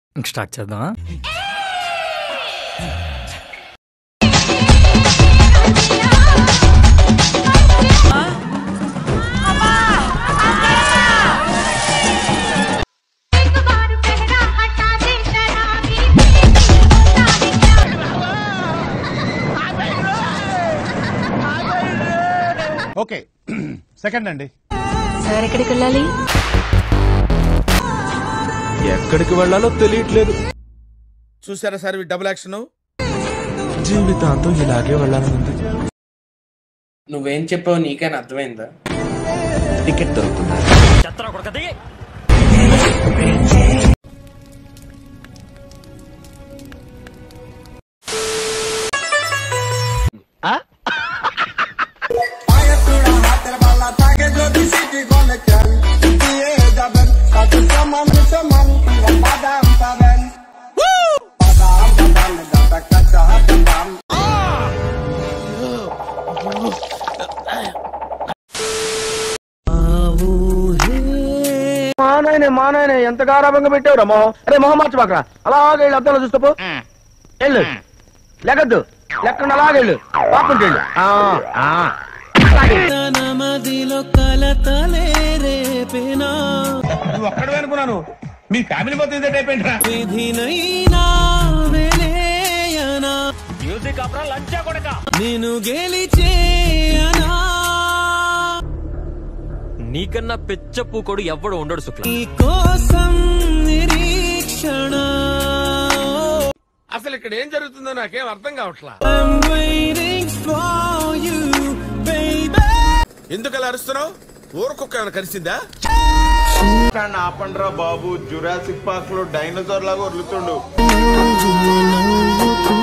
ఇంక స్టార్ట్ చేద్దామా एक बार पहरा हटा दे शराबी होता है ఓకే సెకండ్ అండి సార్ ఎక్కడికి వెళ్ళాలి ఎక్కడికి వెళ్ళాలో తెలియట్లేదు చూసారా సార్ ఈ డబుల్ యాక్షన్ జీవితాంతం ఇలాగే వెళ్ళాలనుంది నువ్వేం చెప్పావు నీకైనా అర్థమైందా టికెట్ దొరుకుతుందా మానాయనే మానాయనే ఎంత గారాభంగా పెట్టావురా మొహం అరే మొహం మార్చబాకరా అలాగే వెళ్ళు అద్దంలో చూస్తూ పో వెళ్ళు లెక్కద్దు లెక్కండి అలాగే వెళ్ళు పాపండి వెళ్ళు ఆ, ఆ. నువ్వు ఒక్కడే అనుకున్నాను మీ ఫ్యామిలీ మొత్తం ఇదే టైప్ ఏంట్రా నీకన్నా పెచ్చ పూకోడు ఎవ్వడు ఉండడు శుక్ల అసలు ఇక్కడ ఏం జరుగుతుందో నాకేం అర్థం కావట్లా ఎందుకు అలా అరుస్తున్నావు ఊరకొక్క ఏమైనా కలిసిందా ఆపండ్రా బాబు జురాసిక్ పార్క్ లో డైనోసార్ లాగా వదులుతుండు नव्वू